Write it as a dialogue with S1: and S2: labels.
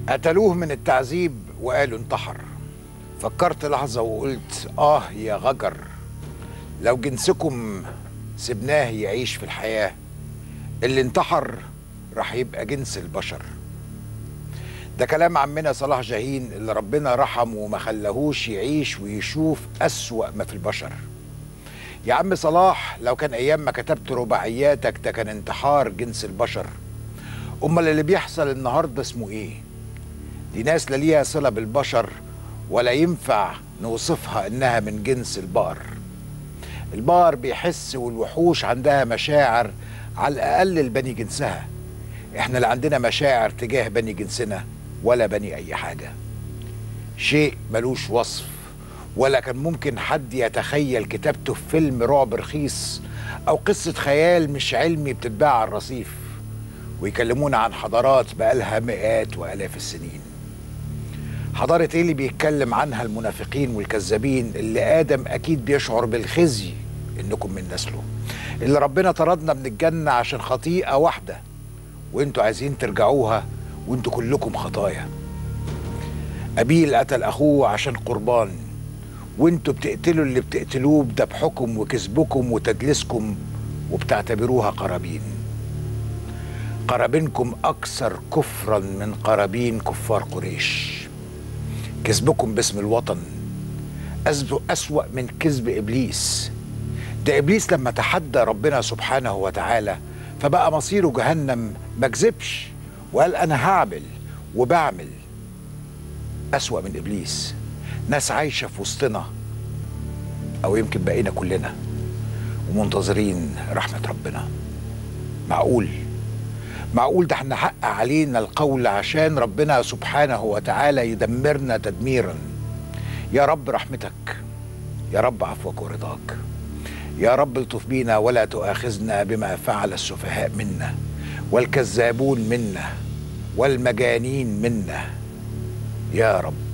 S1: قتلوه من التعذيب وقالوا انتحر فكرت لحظة وقلت آه يا غجر لو جنسكم سبناه يعيش في الحياة اللي انتحر راح يبقى جنس البشر ده كلام عمنا صلاح جاهين اللي ربنا رحمه وما خلاهوش يعيش ويشوف أسوأ ما في البشر يا عم صلاح لو كان أيام ما كتبت رباعياتك ده كان انتحار جنس البشر أمال اللي بيحصل النهاردة اسمه إيه؟ دي ناس لا ليها صلة بالبشر ولا ينفع نوصفها إنها من جنس البقر البقر بيحس والوحوش عندها مشاعر على الأقل لبني جنسها احنا لا عندنا مشاعر تجاه بني جنسنا ولا بني أي حاجة شيء ملوش وصف ولا كان ممكن حد يتخيل كتابته في فيلم رعب رخيص أو قصة خيال مش علمي بتتباع على الرصيف ويكلمونا عن حضارات بقالها مئات وآلاف السنين حضارة ايه اللي بيتكلم عنها المنافقين والكذابين اللي آدم أكيد بيشعر بالخزي إنكم من نسله اللي ربنا طردنا من الجنة عشان خطيئة واحدة وانتوا عايزين ترجعوها وانتوا كلكم خطايا أبيل قتل أخوه عشان قربان وانتوا بتقتلوا اللي بتقتلوه بذبحكم وكذبكم وتدليسكم وبتعتبروها قرابين قرابينكم أكثر كفرا من قرابين كفار قريش كذبكم باسم الوطن أسوأ أسوأ من كذب إبليس ده إبليس لما تحدى ربنا سبحانه وتعالى فبقى مصيره جهنم ما كذبش وقال أنا هعمل وبعمل أسوأ من إبليس ناس عايشة في وسطنا أو يمكن بقينا كلنا ومنتظرين رحمة ربنا معقول معقول ده احنا حق علينا القول عشان ربنا سبحانه وتعالى يدمرنا تدميرا يا رب رحمتك يا رب عفوك ورضاك يا رب الطف بينا ولا تؤاخذنا بما فعل السفهاء منا والكذابون منا والمجانين منا يا رب